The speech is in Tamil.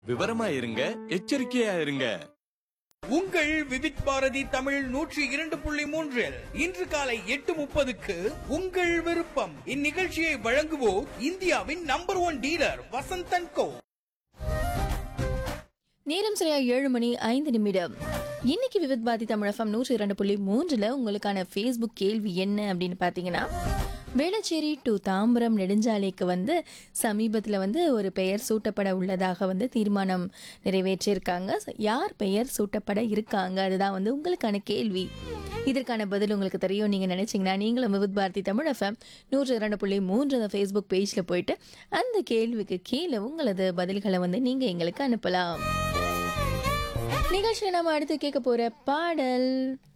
விவரமா இருங்க எச்சரிக்கையா இருங்க உங்கள் விவித் பாரதி தமிழ் நூற்றி இரண்டு புள்ளி மூன்றில் இன்று காலை எட்டு முப்பதுக்கு உங்கள் விருப்பம் இந்நிகழ்ச்சியை வழங்குவோர் இந்தியாவின் number one dealer Vasanthan co நேரம் சரியா ஏழு மணி ஐந்து நிமிடம் இன்னைக்கு விவித் பாதி தமிழகம் நூற்றி இரண்டு புள்ளி மூன்றில் உங்களுக்கான ஃபேஸ்புக் கேள்வி என்ன அப்படின்னு பார்த்தீங்கன்னா வேளச்சேரி டு தாம்பரம் நெடுஞ்சாலைக்கு வந்து சமீபத்தில் வந்து ஒரு பெயர் சூட்டப்பட உள்ளதாக வந்து தீர்மானம் நிறைவேற்றியிருக்காங்க So, யார் பெயர் சூட்டப்பட இருக்காங்க அதுதான் வந்து உங்களுக்கான கேள்வி இதற்கான பதில் உங்களுக்கு தெரியும் நீங்கள் நினைச்சீங்கன்னா நீங்களும் விவித் பாரதி தமிழ் எஃப்எம் நூற்றி இரண்டு புள்ளி மூன்று அந்த ஃபேஸ்புக் பேஜில் போயிட்டு அந்த கேள்விக்கு கீழே உங்களது பதில்களை வந்து நீங்கள் எங்களுக்கு அனுப்பலாம் நிகழ்ச்சியில் நம்ம அடுத்து கேட்க போற பாடல்